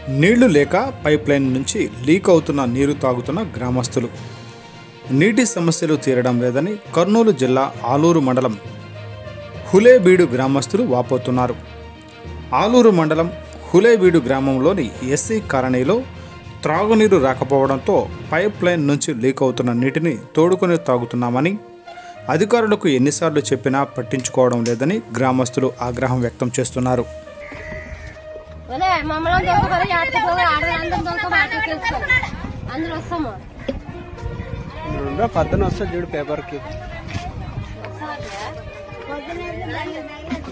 నీళ్లు లేక pipe line నుంచి లీక్ అవుతున్న నీరు తాగుతున్న గ్రామస్తులు నీటి సమస్యలు తీరడం లేదని కర్నూలు జిల్లా ఆలూరు మండలం హులేబీడు గ్రామస్తులు వాపోతున్నారు ఆలూరు మండలం హులేబీడు గ్రామంలోని ఎస్సీ కాలనీలో త్రాగునీరు రాకపోవడంతో పైప్ లైన్ నుంచి లీక్ అవుతున్న నీటిని తోడుకొని తాగుతున్నామని అధికారులకు ఎన్నిసార్లు చెప్పినా పట్టించుకోవడం లేదని గ్రామస్తులు ఆగ్రహం వ్యక్తం చేస్తున్నారు ఒలే మమ్మల్ని దొరకబడి ఆటకు పోయి ఆడవాళ్ళందరం దొరకబడి ఆటకు తెలుసుకో అందరూ వస్తాము రెండో పద్దన వస్తే చూడు పేపర్కి పొద్దున్నే